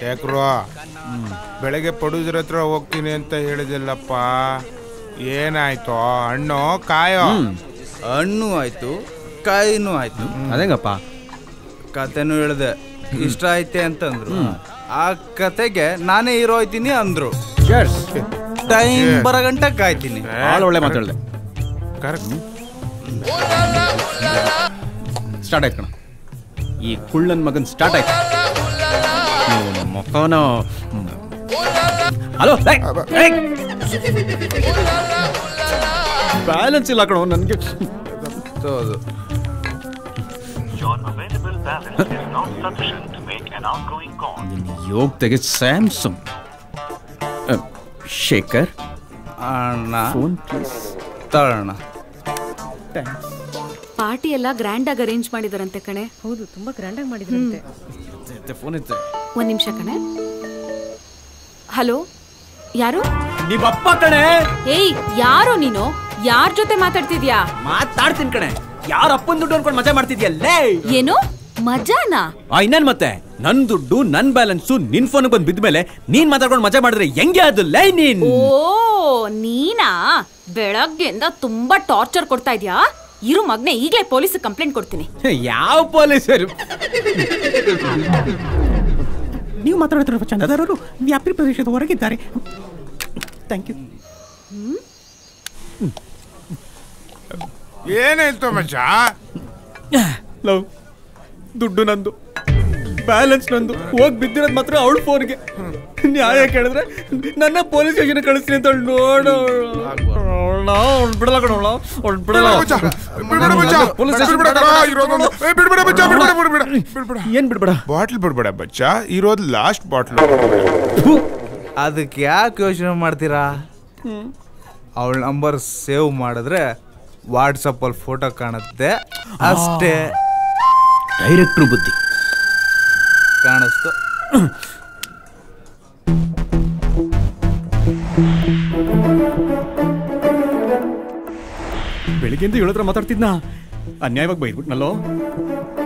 ಯಾಕ್ರೋ ಬೆಳಗ್ಗೆ ಪಡುದ್ರ ಹತ್ರ ಹೋಗ್ತೀನಿ ಅಂತ ಹೇಳಿದಿಲ್ಲಪ್ಪ ಏನಾಯ್ತು ಹಣ್ಣು ಕಾಯೋ ಹಣ್ಣು ಆಯ್ತು ಕಾಯಿನೂ ಆಯ್ತು ಅದೇಂಗಪ್ಪ ಕತೆನೂ ಹೇಳ್ದೆ ಇಷ್ಟ ಐತೆ ಅಂತಂದ್ರು ಆ ಕತೆಗೆ ನಾನೇ ಹೀರೋ ಆಯ್ತೀನಿ ಅಂದ್ರು ಟೈಮ್ ಬರೋ ಗಂಟ ಕಾಯ್ತೀನಿ ಭಾಳ ಒಳ್ಳೆ ಮಾತಾಡ್ದೆ ಕರೆಕ್ಟ್ ಸ್ಟಾರ್ಟ್ ಆಯ್ತು ಕಣ ಈ ಕುಳ್ಳನ್ ಮಗನ್ ಸ್ಟಾರ್ಟ್ ಆಯ್ತು ಇವ್ನ್ ಮುಖವನ ಹಲೋ ಬ್ಯಾಲೆನ್ಸ್ ಇಲ್ಲ ಕಣೋ ನನಗೆ ಹೌದು Your available balance is not sufficient to make an outgoing call. ಯೋಗ್ತೆಗೆ ಸ್ಯಾಮ್ಸಂಗ್ ಶೇಖರ್ ಅಣ್ಣ ಫೋನ್ ಪ್ಲೀಸ್ ತಗೋಣ ಪಾರ್ಟಿ ಎಲ್ಲ ಗ್ರ್ಯಾಂಡ್ ಆಗಿ ಅರೇಂಜ್ ಮಾಡಿದಾರಂತೆ ಕಣೆ ಹೌದು ತುಂಬಾ ಗ್ರ್ಯಾಂಡ್ ಆಗಿ ಮಾಡಿದ್ರಂತೆ ಫೋನ್ ಇತ್ತು ಒಂದ್ ನಿಮಿಷ ಕಣೆ ಹಲೋ ಯಾರು ನಿಮ್ಮಪ್ಪ ಕಣೆ ಏಯ್ ಯಾರು ನೀನು ಯಾರ್ ಜೊತೆ ಮಾತಾಡ್ತಿದ್ಯಾ ಮಾತಾಡ್ತೀನಿ ಕಣೆ ಯಾರ ಅಪ್ಪನ ದುಡ್ಡು ಅನ್ಕೊಂಡು ಮಜಾ ಮಾಡ್ತಿದ್ಯಲ್ಲೇ ಏನು ಮಜಾನಾ ಆ ಇನ್ನೇನ್ ಮತ್ತೆ ನನ್ ದುಡ್ಡು ನನ್ ಬ್ಯಾಲೆನ್ಸು ನಿನ್ ಫೋನ್ ಬಂದ್ ಬಿದ್ಮೇಲೆ ನೀನ್ ಮಾತಾಡ್ಕೊಂಡು ಮಜಾ ಮಾಡಿದ್ರೆ ಹೆಂಗೆ ಅದು ಲೈ ನೀನ್ ಓ ನೀನಾ ಬೆಳಗ್ಗೆಯಿಂದ ತುಂಬಾ ಟಾರ್ಚರ್ ಕೊಡ್ತಾ ಇದ್ಯಾ ಇರು ಮಗ್ನೆ ಈಗ್ಲೇ ಪೊಲೀಸ್ ಕಂಪ್ಲೇಂಟ್ ಕೊಡ್ತೀನಿ ಯಾವ ಪೊಲೀಸರು ನೀವು ಮಾತಾಡ್ತಿರುವ ಚಂದದಾರರು ವ್ಯಾಪ್ತಿ ಪ್ರದೇಶದ ಹೊರಗಿದ್ದಾರೆ ಥ್ಯಾಂಕ್ ಯು ಏನಾಯ್ತು ಮಚ್ಚ ಲವ್ ದುಡ್ಡು ನಂದು ಬ್ಯಾಲೆನ್ಸ್ ನಂದು ಹೋಗಿ ಬಿದ್ದಿರೋದು ಮಾತ್ರ ಅವಳ ಫೋನ್ಗೆ ನ್ಯಾಯ ಕೇಳಿದ್ರೆ ನನ್ನ ಪೊಲೀಸ್ ಸ್ಟೇಷನ್ ಕಳಿಸ್ತೀನಿ ಅಂತ ಅವ್ಳು ನೋಡು ಅವ್ಳು ಬಿಡಲ್ಲ ಕಣವಳ ಅವ್ಳು ಬಿಡಲ್ಲ ಮಚ್ಚ, ಬಿಡ್ಬೇಡ ಮಚ್ಚ, ಪೊಲೀಸ್ ಬಿಡ್ಬೇಡ ಕಣ, ಇರೋದೊಂದು. ಏ, ಬಿಡ್ಬೇಡ ಮಚ್ಚ, ಬಿಡ್ಬೇಡ, ಬಿಡ್ಬೇಡ, ಬಿಡ್ಬೇಡ. ಏನ್ ಬಿಡ್ಬೇಡ ಬಾಟ್ಲ್ ಬಿಡ್ಬೇಡ ಬಚ್ಚ ಇರೋದು ಲಾಸ್ಟ್ ಬಾಟ್ಲ್ ಅದಕ್ಕೆ ಯಾಕೆ ಯೋಚನೆ ಮಾಡ್ತೀರಾ ಅವಳ ನಂಬರ್ ಸೇವ್ ಮಾಡಿದ್ರೆ ವಾಟ್ಸಪ್ಪಲ್ಲಿ ಫೋಟೋ ಕಾಣುತ್ತೆ ಅಷ್ಟೇ ಡೈರೆಕ್ಟ್ರು ಬುದ್ಧಿ ಕಾಣಿಸ್ತು ಬೆಳಿಗ್ಗೆಯಿಂದ ಹೇಳತ್ರ ಮಾತಾಡ್ತಿದ್ನಾ ಅನ್ಯಾಯವಾಗಿ ಬೈದ್ಬಿಟ್ನಲ್ಲೋ